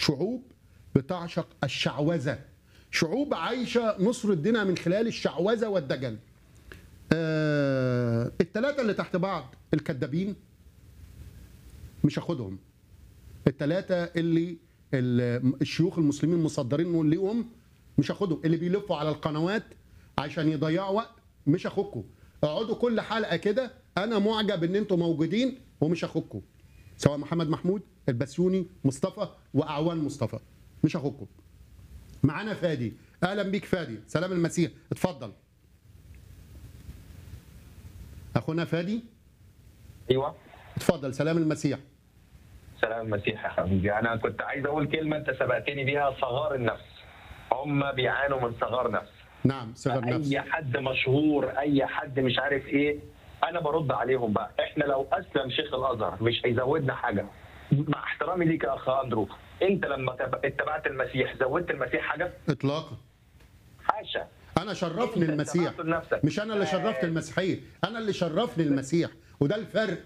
شعوب بتعشق الشعوذه شعوب عايشه نصر دينها من خلال الشعوذه والدجل آه الثلاثه اللي تحت بعض الكذابين مش هاخدهم الثلاثه اللي ال- الشيوخ المسلمين مصدرين ليهم مش هاخدهم اللي بيلفوا على القنوات عشان يضيعوا وقت مش هاخدكم اقعدوا كل حلقه كده انا معجب ان انتم موجودين ومش هاخدكم سواء محمد محمود البسيوني مصطفى واعوان مصطفى مش هاخدكم معانا فادي اهلا بيك فادي سلام المسيح اتفضل اخونا فادي ايوه اتفضل سلام المسيح سلام المسيح يا حبيبي انا كنت عايز اقول كلمه انت سبقتني بيها صغار النفس هم بيعانوا من صغار نفس نعم صغر نفس اي حد مشهور اي حد مش عارف ايه انا برد عليهم بقى احنا لو اسلم شيخ الازهر مش هيزودنا حاجه مع احترامي ليك يا اخ اندرو انت لما تب- اتبعت المسيح زودت المسيح حاجه اطلاقا حاشا انا شرفني أنت المسيح اتبعته لنفسك. مش انا اللي شرفت المسيحيه انا اللي شرفني المسيح وده الفرق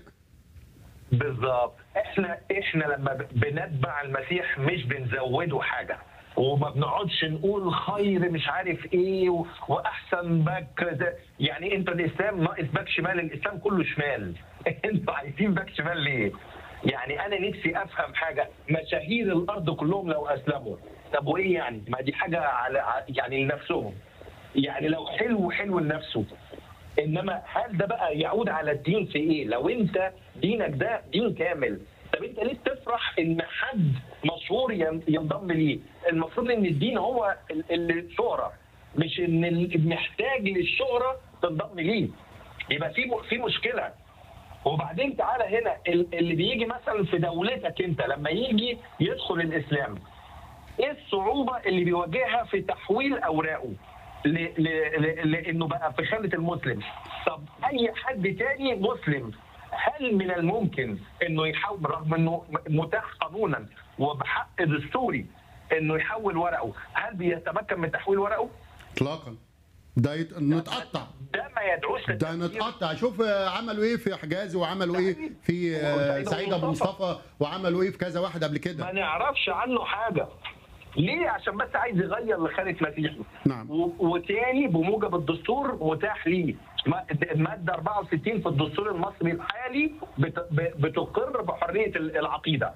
بالظبط احنا احنا لما ب- بنتبع المسيح مش بنزوده حاجه وما بنقعدش نقول خير مش عارف ايه و- واحسن باك ده يعني انت الاسلام ناقص باك شمال الاسلام كله شمال انتوا عايزين باك شمال ليه؟ يعني انا نفسي افهم حاجه مشاهير الارض كلهم لو اسلموا طب وايه يعني؟ ما دي حاجه على ع- يعني لنفسهم يعني لو حلو حلو لنفسه انما هل ده بقى يعود على الدين في ايه؟ لو انت دينك ده دين كامل طب انت ليه تفرح ان حد مشهور ين- ينضم ليه؟ المفروض ان الدين هو ال- ال- الشهره مش ان ال- محتاج للشهره تنضم ليه. يبقى في م- في مشكله وبعدين تعالى هنا ال- اللي بيجي مثلا في دولتك انت لما يجي يدخل الاسلام ايه الصعوبه اللي بيواجهها في تحويل اوراقه ل... ل... ل... لانه بقى في خانه المسلم طب اي حد تاني مسلم هل من الممكن انه يحول رغم انه متاح قانونا وبحق دستوري انه يحول ورقه هل بيتمكن من تحويل ورقه اطلاقا ده يت... نتقطع ده ما يدعوش ده للتفكير. نتقطع شوف آه، عملوا ايه في حجازي وعملوا ايه في آه، سعيد ابو مصطفى وعملوا ايه في كذا واحد قبل ما كده نعرفش عنه حاجه ليه عشان بس عايز يغير لخانه مسيحي نعم. و- وتاني بموجب الدستور متاح ليه ما- الماده 64 في الدستور المصري الحالي بت- ب- بتقر بحريه ال- العقيده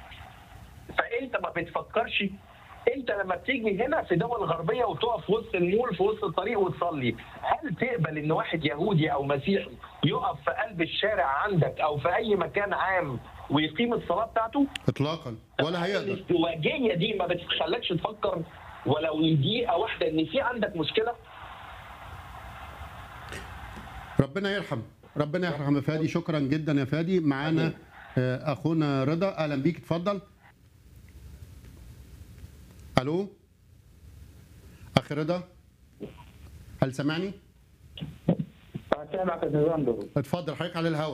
فانت ما بتفكرش انت لما بتيجي هنا في دول غربيه وتقف في وسط المول في وسط الطريق وتصلي هل تقبل ان واحد يهودي او مسيحي يقف في قلب الشارع عندك او في اي مكان عام ويقيم الصلاه بتاعته اطلاقا ولا هيقدر الازدواجيه دي ما بتخلكش تفكر ولو دقيقه واحده ان في عندك مشكله ربنا يرحم ربنا يرحم يا فادي شكرا جدا يا فادي معانا آه، اخونا رضا اهلا بيك اتفضل الو اخي رضا هل سمعني سامعك يا استاذ اندرو اتفضل حضرتك على الهوا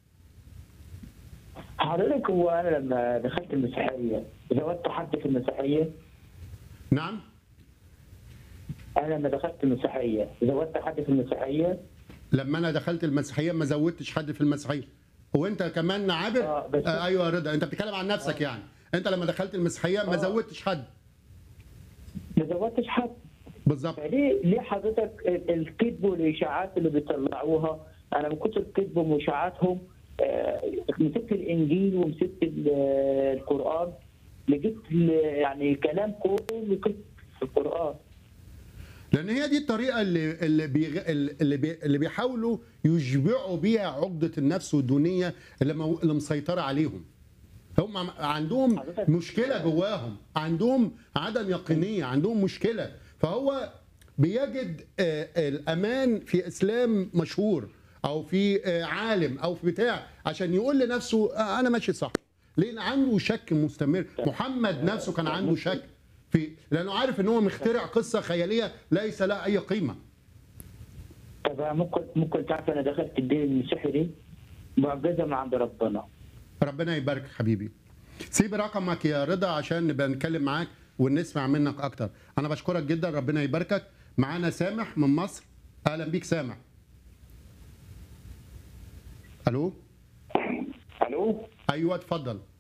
حضرتك هو انا لما دخلت المسيحيه زودت حد في المسيحيه نعم انا لما دخلت المسيحيه زودت حد في المسيحيه لما انا دخلت المسيحيه ما زودتش حد في المسيحيه وانت كمان عابر آه، بس- آه ايوه يا رضا انت بتتكلم عن نفسك يعني انت لما دخلت المسيحيه ما آه. زودتش حد ما زودتش حد بالظبط فليه ليه حضرتك ال- الكذب والاشاعات اللي بيطلعوها انا من كتر كذبهم واشاعاتهم آه، مسكت الانجيل ومسكت ال- القران لقيت ال- يعني كلام كله كذب في القران لان هي دي الطريقه اللي اللي بيغ... اللي, بي... اللي بيحاولوا يشبعوا بيها عقده النفس والدونيه اللي, مو... اللي مسيطره عليهم هم عم- عندهم حضرتك- مشكله جواهم عندهم عدم يقينيه عندهم مشكله فهو بيجد آه، الامان في اسلام مشهور او في آه، عالم او في بتاع عشان يقول لنفسه آه، انا ماشي صح لان عنده شك مستمر محمد نفسه كان عنده شك في لانه عارف ان هو مخترع قصه خياليه ليس لها اي قيمه طب ممكن ممكن تعرف انا دخلت الدين المسيحي دي معجزه من عند ربنا ربنا يبارك حبيبي سيب رقمك يا رضا عشان نبقى نتكلم معاك ونسمع منك اكتر انا بشكرك جدا ربنا يباركك معانا سامح من مصر اهلا بيك سامح الو الو ايوه اتفضل